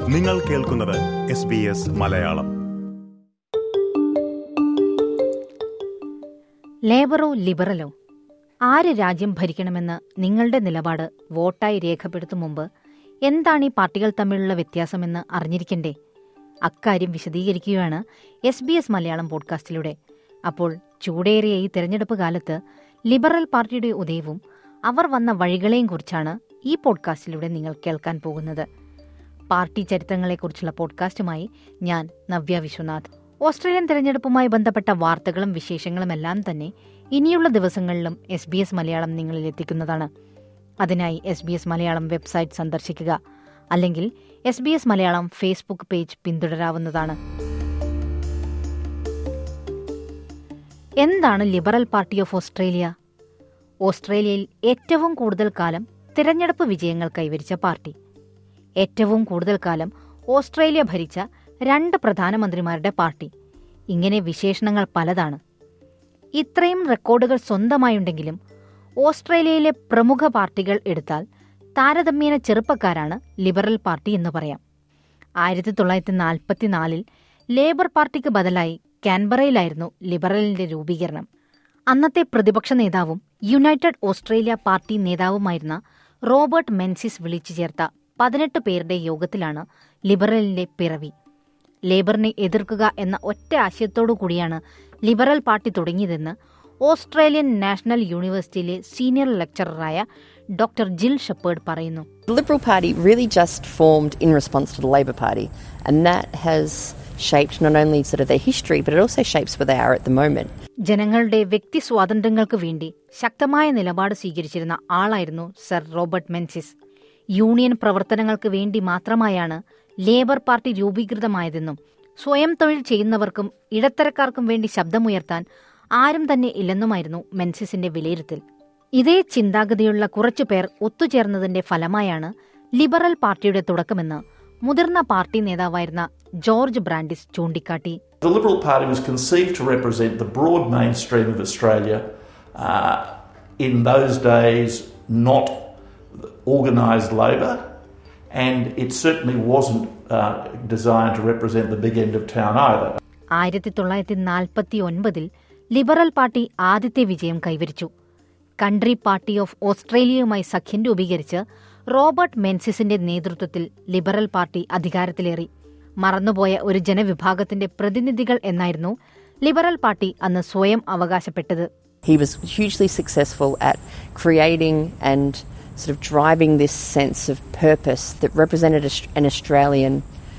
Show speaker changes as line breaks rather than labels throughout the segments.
നിങ്ങൾ കേൾക്കുന്നത് S B S Malayalam
ലേബറോ ലിബറലോ ആര് രാജ്യം ഭരിക്കണമെന്ന് നിങ്ങളുടെ നിലപാട് വോട്ടായി രേഖപ്പെടുത്തും മുമ്പ് എന്താണ് ഈ പാർട്ടികൾ തമ്മിലുള്ള വ്യത്യാസമെന്ന് അറിഞ്ഞിരിക്കണ്ടേ അക്കാര്യം വിശദീകരിക്കുകയാണ് എസ് ബി എസ് മലയാളം പോഡ്കാസ്റ്റിലൂടെ അപ്പോൾ ചൂടേറിയ ഈ തെരഞ്ഞെടുപ്പ് കാലത്ത് ലിബറൽ പാർട്ടിയുടെ ഉദയവും അവർ വന്ന വഴികളെയും കുറിച്ചാണ് ഈ പോഡ്കാസ്റ്റിലൂടെ നിങ്ങൾ കേൾക്കാൻ പോകുന്നത് പാർട്ടി ചരിത്രങ്ങളെക്കുറിച്ചുള്ള പോഡ്കാസ്റ്റുമായി ഞാൻ നവ്യ വിശ്വനാഥ് ഓസ്ട്രേലിയൻ തെരഞ്ഞെടുപ്പുമായി ബന്ധപ്പെട്ട വാർത്തകളും വിശേഷങ്ങളും എല്ലാം തന്നെ ഇനിയുള്ള ദിവസങ്ങളിലും എസ് ബി എസ് മലയാളം നിങ്ങളിൽ എത്തിക്കുന്നതാണ് അതിനായി S B S Malayalam website സന്ദർശിക്കുക അല്ലെങ്കിൽ S B S Malayalam Facebook page പിന്തുടരാവുന്നതാണ് എന്താണ് ലിബറൽ പാർട്ടി ഓഫ് ഓസ്ട്രേലിയ ഓസ്ട്രേലിയയിൽ ഏറ്റവും കൂടുതൽ കാലം തിരഞ്ഞെടുപ്പ് വിജയങ്ങൾ കൈവരിച്ച പാർട്ടി ഏറ്റവും കൂടുതൽ കാലം ഓസ്ട്രേലിയ ഭരിച്ച രണ്ട് പ്രധാനമന്ത്രിമാരുടെ പാർട്ടി ഇങ്ങനെ വിശേഷണങ്ങൾ പലതാണ് ഇത്രയും റെക്കോർഡുകൾ സ്വന്തമായുണ്ടെങ്കിലും ഓസ്ട്രേലിയയിലെ പ്രമുഖ പാർട്ടികൾ എടുത്താൽ താരതമ്യേന ചെറുപ്പക്കാരാണ് ലിബറൽ പാർട്ടി എന്ന് പറയാം ആയിരത്തി തൊള്ളായിരത്തി നാൽപ്പത്തിനാലിൽ ലേബർ പാർട്ടിക്ക് ബദലായി കാൻബറയിലായിരുന്നു ലിബറലിന്റെ രൂപീകരണം അന്നത്തെ പ്രതിപക്ഷ നേതാവും യുണൈറ്റഡ് ഓസ്ട്രേലിയ പാർട്ടി നേതാവുമായിരുന്ന റോബർട്ട് മെൻസിസ് വിളിച്ചു ചേർത്ത പതിനെട്ട് പേരുടെ യോഗത്തിലാണ് ലിബറലിന്റെ പിറവി ലേബറിനെ എതിർക്കുക എന്ന ഒറ്റ ആശയത്തോടു കൂടിയാണ് ലിബറൽ പാർട്ടി തുടങ്ങിയതെന്ന് ഓസ്ട്രേലിയൻ നാഷണൽ യൂണിവേഴ്സിറ്റിയിലെ സീനിയർ ലെക്ചററായ ഡോക്ടർ ജിൽ ഷെപ്പേർഡ് പറയുന്നു
The Liberal Party really just formed in response to the Labor Party, and that has shaped not only sort of their history, but it also shapes where they are at the moment.
ജനങ്ങളുടെ വ്യക്തി സ്വാതന്ത്ര്യങ്ങൾക്ക് വേണ്ടി ശക്തമായ നിലപാട് സ്വീകരിച്ചിരുന്ന ആളായിരുന്നു sir Robert Menzies union പ്രവർത്തനങ്ങൾക്ക് വേണ്ടി മാത്രമായാണ് labour party രൂപീകൃതമായതെന്നും സ്വയം തൊഴിൽ ചെയ്യുന്നവർക്കും ഇടത്തരക്കാർക്കും വേണ്ടി ശബ്ദമുയർത്താൻ ആരും തന്നെ ഇല്ലെന്നുമായിരുന്നു മെൻസിസിന്റെ വിലയിരുത്തൽ ഇതേ ചിന്താഗതിയുള്ള കുറച്ചുപേർ ഒത്തുചേർന്നതിന്റെ ഫലമായാണ് ലിബറൽ പാർട്ടിയുടെ തുടക്കമെന്ന് മുതിർന്ന പാർട്ടി നേതാവായിരുന്ന ജോർജ് ബ്രാൻഡിസ് ചൂണ്ടിക്കാട്ടി
The Liberal Party was conceived to represent the broad mainstream of Australia. Uh, in those days, not organised labour, and it certainly wasn't uh, designed to represent the big end of town either.
ആയിരത്തി തൊള്ളായിരത്തി നാൽപ്പത്തി ഒൻപതിൽ liberal party ആദ്യത്തെ വിജയം കൈവരിച്ചു country party of ഓസ്ട്രേലിയയുമായി സഖ്യം രൂപീകരിച്ച് Robert മെൻസിസിന്റെ നേതൃത്വത്തിൽ ലിബറൽ പാർട്ടി അധികാരത്തിലേറി മറന്നുപോയ ഒരു ജനവിഭാഗത്തിന്റെ പ്രതിനിധികൾ എന്നായിരുന്നു ലിബറൽ പാർട്ടി അന്ന് സ്വയം അവകാശപ്പെട്ടത്
He was hugely successful at creating and sort of driving this sense of purpose that represented Aust- an Australian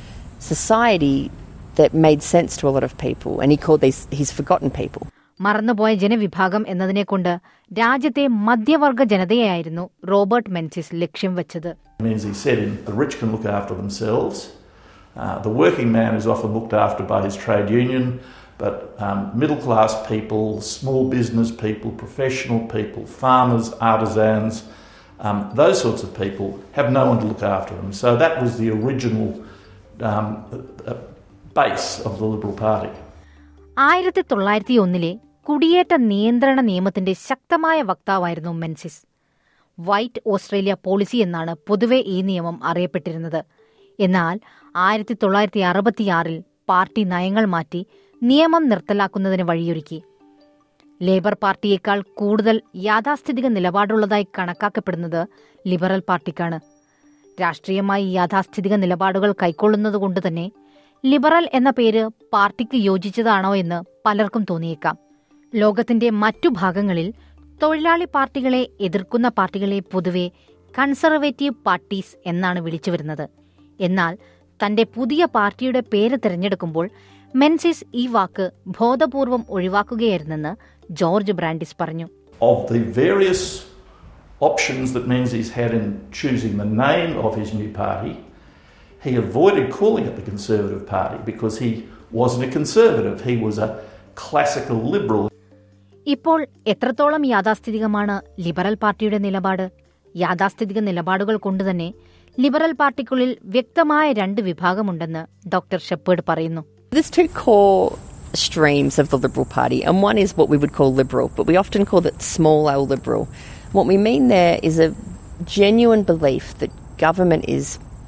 society that made sense to a lot of people, and he called these his forgotten people.
മറന്നുപോയ ജനവിഭാഗം എന്നതിനെക്കൊണ്ട് രാജ്യത്തെ മധ്യവർഗ ജനതയായിരുന്നു Robert Menzies ലക്ഷ്യം വെച്ചത്
means he said in, the rich can look after themselves. Uh, the working man is often looked after by his trade union, but um, middle class people, small business people, professional people, farmers, artisans, um, those sorts of people have no one to look after them. So that was the original um, uh, base of the Liberal Party.
ആയിരത്തി തൊള്ളായിരത്തി ഒന്നിലെ കുടിയേറ്റ നിയന്ത്രണ നിയമത്തിന്റെ ശക്തമായ വക്താവായിരുന്നു Menzies White Australia policy എന്നാണ് പൊതുവെ ഈ നിയമം അറിയപ്പെട്ടിരുന്നത് എന്നാൽ ആയിരത്തി തൊള്ളായിരത്തി അറുപത്തിയാറിൽ പാർട്ടി നയങ്ങൾ മാറ്റി നിയമം നിർത്തലാക്കുന്നതിന് വഴിയൊരുക്കി ലേബർ പാർട്ടിയേക്കാൾ കൂടുതൽ യാഥാസ്ഥിതിക നിലപാടുള്ളതായി കണക്കാക്കപ്പെടുന്നത് ലിബറൽ പാർട്ടിക്കാണ് രാഷ്ട്രീയമായി യാഥാസ്ഥിതിക നിലപാടുകൾ കൈക്കൊള്ളുന്നതുകൊണ്ട് തന്നെ ലിബറൽ എന്ന പേര് പാർട്ടിക്ക് യോജിച്ചതാണോ എന്ന് പലർക്കും തോന്നിയേക്കാം ലോകത്തിന്റെ മറ്റു ഭാഗങ്ങളിൽ തൊഴിലാളി പാർട്ടികളെ എതിർക്കുന്ന പാർട്ടികളെ പൊതുവെ കൺസർവേറ്റീവ് പാർട്ടീസ് എന്നാണ് വിളിച്ചു വരുന്നത് എന്നാൽ തന്റെ പുതിയ പാർട്ടിയുടെ പേര് തിരഞ്ഞെടുക്കുമ്പോൾ മെൻസിസ് ഈ വാക്ക് ബോധപൂർവം ഒഴിവാക്കുകയായിരുന്നെന്ന് ജോർജ് ബ്രാൻഡിസ് പറഞ്ഞു
of the various options that Menzies had in choosing the name of his new party, he avoided calling it the Conservative Party because he wasn't a conservative. He was a classical liberal.
ഇപ്പോൾ എത്രത്തോളം യാഥാസ്ഥിതികമാണ് liberal പാർട്ടിയുടെ നിലപാട് യാഥാസ്ഥിതിക നിലപാടുകൾ കൊണ്ടുതന്നെ liberal പാർട്ടിക്കുള്ളിൽ വ്യക്തമായ രണ്ട് വിഭാഗമുണ്ടെന്ന് ഡോക്ടർ ഷെപ്പേർഡ് പറയുന്നു
There's two core streams of the Liberal Party, and one is what we would call liberal, but we often call it small L liberal. What we mean there is a genuine belief that government is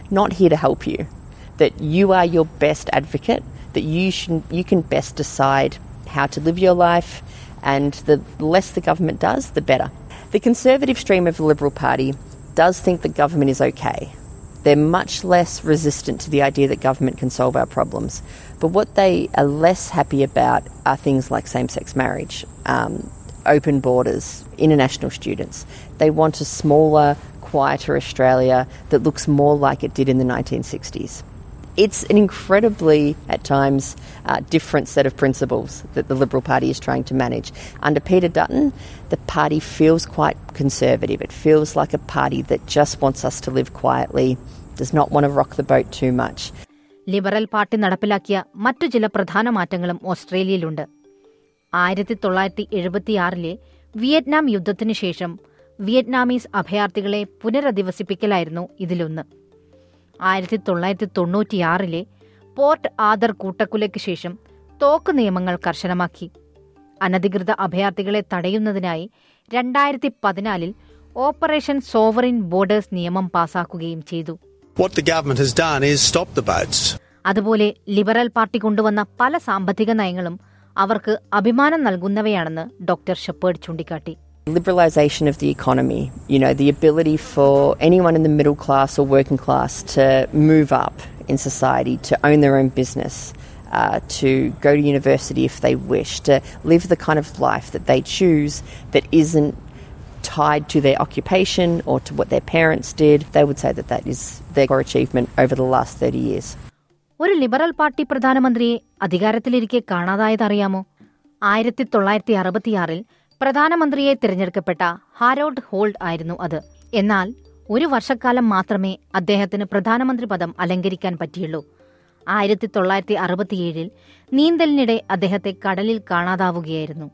not here to help you, that you are your best advocate, that you, should, you can best decide how to live your life, and the less the government does, the better. The Conservative stream of the Liberal Party does think that government is okay. They're much less resistant to the idea that government can solve our problems. But what they are less happy about are things like same sex marriage, um, open borders, international students. They want a smaller, quieter Australia that looks more like it did in the 1960s. It's an incredibly, at times, uh, different set of principles that the Liberal Party is trying to manage. Under Peter Dutton, the party feels quite conservative. It feels like a party that just wants us to live quietly, does not want to rock the boat too much.
Liberal Party നടപ്പിലാക്കിയ മറ്റു ചില പ്രധാന മാറ്റങ്ങളും ഓസ്ട്രേലിയയിലുണ്ട് ആയിരത്തി തൊള്ളായിരത്തി എഴുപത്തിയാറിലെ Vietnam യുദ്ധത്തിനു ശേഷം Vietnamese അഭയാർത്ഥികളെ പുനരധിവസിപ്പിക്കലായിരുന്നു ഇതിലൊന്ന് ആയിരത്തി തൊള്ളായിരത്തി തൊണ്ണൂറ്റിയാറിലെ പോർട്ട് ആദർ കൂട്ടക്കുലയ്ക്ക് ശേഷം തോക്ക് നിയമങ്ങൾ കർശനമാക്കി അനധികൃത അഭയാർത്ഥികളെ തടയുന്നതിനായി രണ്ടായിരത്തി പതിനാലിൽ ഓപ്പറേഷൻ സോവറിൻ ബോർഡേഴ്സ് നിയമം പാസാക്കുകയും ചെയ്തു
What the government has done is stop the boats.
അതുപോലെ ലിബറൽ പാർട്ടി കൊണ്ടുവന്ന പല സാമ്പത്തിക നയങ്ങളും അവർക്ക് അഭിമാനം നൽകുന്നവയാണെന്ന് ഡോക്ടർ ഷെപ്പേർഡ് ചൂണ്ടിക്കാട്ടി
Liberalisation of the economy, you know, the ability for anyone in the middle class or working class to move up in society, to own their own business, uh, to go to university if they wish, to live the kind of life that they choose that isn't tied to their occupation or to what their parents did. They would say that that is their core achievement over the last 30 years.
ഒരു Liberal Party പ്രധാനമന്ത്രിയെ അധികാരത്തിലിരിക്കെ കാണാതായതറിയാമോ ആയിരത്തി തൊള്ളായിരത്തി അറുപത്തിയാറിൽ പ്രധാനമന്ത്രിയെ തിരഞ്ഞെടുക്കപ്പെട്ട Harold hold ആയിരുന്നു അത് എന്നാൽ ഒരു വർഷക്കാലം മാത്രമേ അദ്ദേഹത്തിന് പ്രധാനമന്ത്രി പദം അലങ്കരിക്കാൻ പറ്റിയുള്ളൂ ആയിരത്തി തൊള്ളായിരത്തി അറുപത്തിയേഴിൽ നീന്തലിനിടെ അദ്ദേഹത്തെ കടലിൽ കാണാതാവുകയായിരുന്നു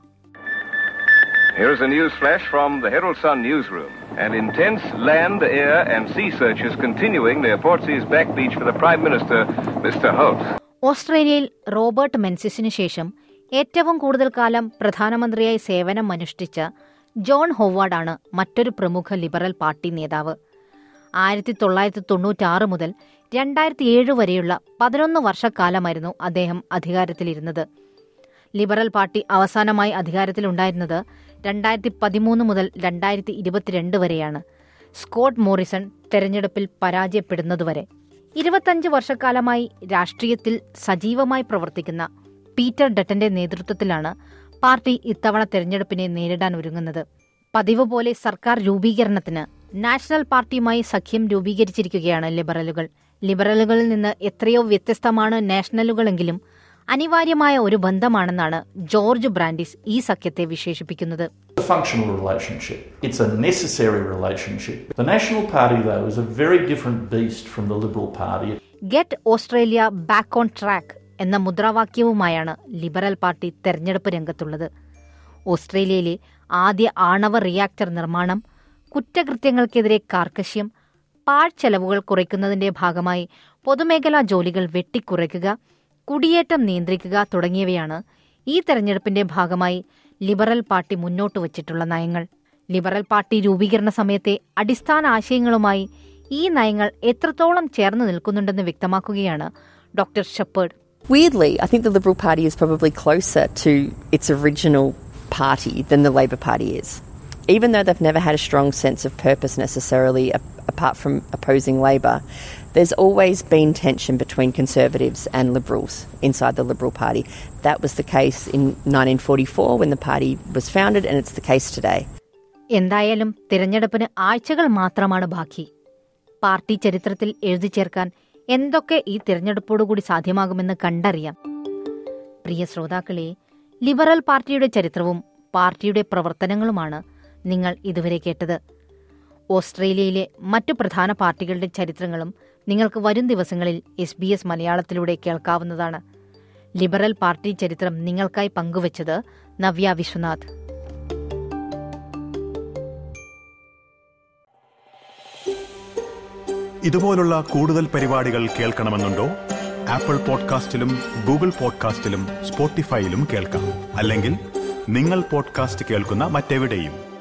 Here's a news flash from the Herald Sun newsroom. An intense land, air, and sea search is continuing near Portsea's back beach for the Prime Minister, Mr. Holt.
ഓസ്ട്രേലിയയിൽ റോബർട്ട് മെൻസിസിന് ശേഷം ഏറ്റവും കൂടുതൽ കാലം പ്രധാനമന്ത്രിയായി സേവനം അനുഷ്ഠിച്ച ജോൺ ഹൊവാർഡാണ് മറ്റൊരു പ്രമുഖ ലിബറൽ പാർട്ടി നേതാവ് ആയിരത്തി തൊള്ളായിരത്തി തൊണ്ണൂറ്റാറ് മുതൽ രണ്ടായിരത്തി ഏഴ് വരെയുള്ള പതിനൊന്ന് വർഷക്കാലമായിരുന്നു അദ്ദേഹം അധികാരത്തിലിരുന്നത് ലിബറൽ പാർട്ടി അവസാനമായി അധികാരത്തിലുണ്ടായിരുന്നത് രണ്ടായിരത്തി പതിമൂന്ന് മുതൽ രണ്ടായിരത്തി ഇരുപത്തിരണ്ട് വരെയാണ് സ്കോട്ട് മോറിസൺ തെരഞ്ഞെടുപ്പിൽ പരാജയപ്പെടുന്നതുവരെ ഇരുപത്തഞ്ച് വർഷക്കാലമായി രാഷ്ട്രീയത്തിൽ സജീവമായി പ്രവർത്തിക്കുന്ന പീറ്റർ ഡട്ടന്റെ നേതൃത്വത്തിലാണ് പാർട്ടി ഇത്തവണ തെരഞ്ഞെടുപ്പിനെ നേരിടാൻ ഒരുങ്ങുന്നത് പതിവ് പോലെ സർക്കാർ രൂപീകരണത്തിന് നാഷണൽ പാർട്ടിയുമായി സഖ്യം രൂപീകരിച്ചിരിക്കുകയാണ് ലിബറലുകൾ ലിബറലുകളിൽ നിന്ന് എത്രയോ വ്യത്യസ്തമാണ് നാഷണലുകളെങ്കിലും അനിവാര്യമായ ഒരു ബന്ധമാണെന്നാണ് ജോർജ് ബ്രാൻഡിസ് ഈ സഖ്യത്തെ വിശേഷിപ്പിക്കുന്നത്
a functional relationship. It's a necessary relationship. The National Party, though, is a very different beast from the Liberal Party.
Get Australia back on track എന്ന മുദ്രാവാക്യവുമായാണ് ലിബറൽ പാർട്ടി തെരഞ്ഞെടുപ്പ് രംഗത്തുള്ളത് ഓസ്ട്രേലിയയിലെ ആദ്യ ആണവ റിയാക്ടർ നിർമ്മാണം കുറ്റകൃത്യങ്ങൾക്കെതിരെ കാർക്കശ്യം പാഴ്ചെലവുകൾ കുറയ്ക്കുന്നതിന്റെ ഭാഗമായി പൊതുമേഖലാ ജോലികൾ വെട്ടിക്കുറയ്ക്കുക കുടിയേറ്റം നിയന്ത്രിക്കുക തുടങ്ങിയവയാണ് ഈ തെരഞ്ഞെടുപ്പിന്റെ ഭാഗമായി ലിബറൽ പാർട്ടി മുന്നോട്ട് വച്ചിട്ടുള്ള നയങ്ങൾ ലിബറൽ പാർട്ടി രൂപീകരണ സമയത്തെ അടിസ്ഥാന ആശയങ്ങളുമായി ഈ നയങ്ങൾ എത്രത്തോളം ചേർന്ന് നിൽക്കുന്നുണ്ടെന്ന് വ്യക്തമാക്കുകയാണ് doctor Shepherd
Weirdly, I think the Liberal Party is probably closer to its original party than the Labor Party is. Even though they've never had a strong sense of purpose necessarily, a- apart from opposing Labor, there's always been tension between Conservatives and Liberals inside the Liberal Party. That was the case in 1944 when the party was founded, and it's the case today.
എന്തായാലും തിരഞ്ഞെടുപ്പിന് ആഴ്ചകൾ മാത്രമാണ് ബാക്കി party ചരിത്രത്തിൽ എഴുതി ചേർക്കാൻ എന്തൊക്കെ ഈ തിരഞ്ഞെടുപ്പോടുകൂടി സാധ്യമാകുമെന്ന് കണ്ടറിയാം പ്രിയ ശ്രോതാക്കളെ ലിബറൽ പാർട്ടിയുടെ ചരിത്രവും പാർട്ടിയുടെ പ്രവർത്തനങ്ങളുമാണ് നിങ്ങൾ ഇതുവരെ കേട്ടത് ഓസ്ട്രേലിയയിലെ മറ്റു പ്രധാന പാർട്ടികളുടെ ചരിത്രങ്ങളും നിങ്ങൾക്ക് വരും ദിവസങ്ങളിൽ എസ് ബി എസ് മലയാളത്തിലൂടെ കേൾക്കാവുന്നതാണ് ലിബറൽ പാർട്ടി ചരിത്രം നിങ്ങൾക്കായി പങ്കുവച്ചത് നവ്യ വിശ്വനാഥ്
ഇതുപോലുള്ള കൂടുതൽ പരിപാടികൾ കേൾക്കണമെന്നുണ്ടോ ആപ്പിൾ പോഡ്കാസ്റ്റിലും ഗൂഗിൾ പോഡ്കാസ്റ്റിലും സ്പോട്ടിഫൈയിലും കേൾക്കാം അല്ലെങ്കിൽ നിങ്ങൾ പോഡ്കാസ്റ്റ് കേൾക്കുന്ന മറ്റെവിടെയും